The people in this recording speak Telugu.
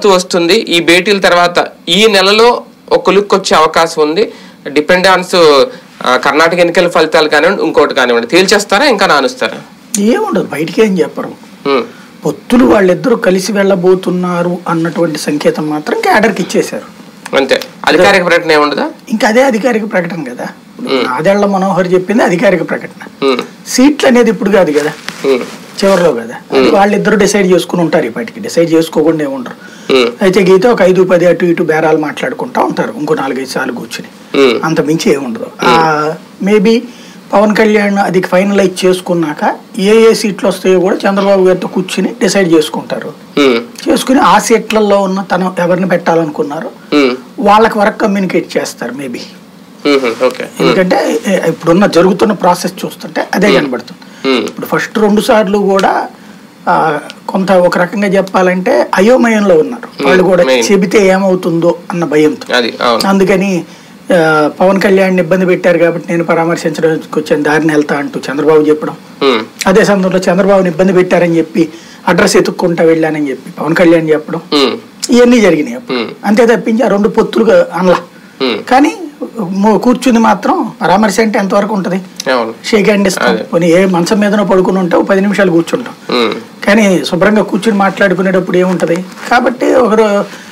వస్తూ వస్తుంది ఈ భేటీల తర్వాత ఈ నెలలో ఒక లుక్ వచ్చే అవకాశం ఉంది డిపెండ్ ఆన్స్ కర్ణాటక ఎన్నికల ఫలితాలు కానివ్వండి ఇంకోటి కానివ్వండి తేల్చేస్తారా ఇంకా నానుస్తారా ఏముండదు బయటికి ఏం చెప్పరు ఉమ్, పొత్తులు వాళ్ళిద్దరూ కలిసి వెళ్ళబోతున్నారు అన్నటువంటి సంకేతం మాత్రం క్యాడర్కి ఇచ్చేశారు అంతే అధికారిక ప్రకటన ఏముండదా ఇంకా అదే అధికారిక ప్రకటన కదా నాదేళ్ల మనోహర్ చెప్పింది అధికారిక ప్రకటన ఉమ్, సీట్లు అనేది ఇప్పుడు కాదు కదా ఉమ్, చివరిలో కదా అది వాళ్ళిద్దరూ డిసైడ్ చేసుకుని ఉంటారు ఇప్పటికి డిసైడ్ చేసుకోకుండా ఉండరు ఉమ్, అయితే గీత ఒక ఐదు పది అటు ఇటు బేరాలు మాట్లాడుకుంటా ఉంటారు ఇంకో నాలుగైదు సార్లు కూర్చుని ఉమ్, అంత మించి ఏముండదు మేబీ పవన్ కళ్యాణ్ అది ఫైనలైజ్ చేసుకున్నాక ఏ ఏ సీట్లు వస్తాయో కూడా చంద్రబాబు గారితో కూర్చుని డిసైడ్ చేసుకుంటారు ఉమ్, చేసుకుని ఆ సీట్లలో ఉన్న తను ఎవరిని పెట్టాలనుకున్నారు ఉమ్, వాళ్ళకి వరకు కమ్యూనికేట్ చేస్తారు మేబీ ఉమ్, ఓకే ఉమ్, ఎందుకంటే ఏ- ఇప్పుడున్న జరుగుతున్న ప్రాసెస్ చూస్తుంటే అదే కనబడుతుంది ఉమ్, ఇప్పుడు ఫస్ట్ రెండు సార్లు కూడా ఆ, కొంత ఒక రకంగా చెప్పాలంటే అయోమయంలో ఉన్నారు వాళ్ళు కూడా main. చెబితే ఏమవుతుందో అన్న భయంతో అది అవును అందుకని ఆ, పవన్ కళ్యాణ్ ఇబ్బంది పెట్టారు కాబట్టి నేను పరామర్శించడానికి వచ్చాను దారిని వెళ్తా అంటూ చంద్రబాబు చెప్పడం ఉమ్, అదే సందర్భంలో చంద్రబాబుని ఇబ్బంది పెట్టారని చెప్పి అడ్రస్ ఎత్తుక్కుంటా వెళ్ళానని చెప్పి పవన్ కళ్యాణ్ చెప్పడం ఉమ్, ఇవన్నీ జరిగినాయి అప్పుడు ఉమ్, అంతే తప్పించి ఆ రెండు పొత్తులుగా అనలా ఉమ్, కానీ ము- కూర్చుని మాత్రం పరామర్శ అంటే ఎంతవరకు ఉంటుంది అవును షేక్ హ్యాండ్ ఇస్తాం అదే. పోనీ ఏ మంచం మీదనో పడుకుని ఉంటే ఓ పది నిమిషాలు కూర్చుంటాం ఉమ్, కానీ శుభ్రంగా కూర్చుని మాట్లాడుకునేటప్పుడు ఏముంటది కాబట్టి ఒకరు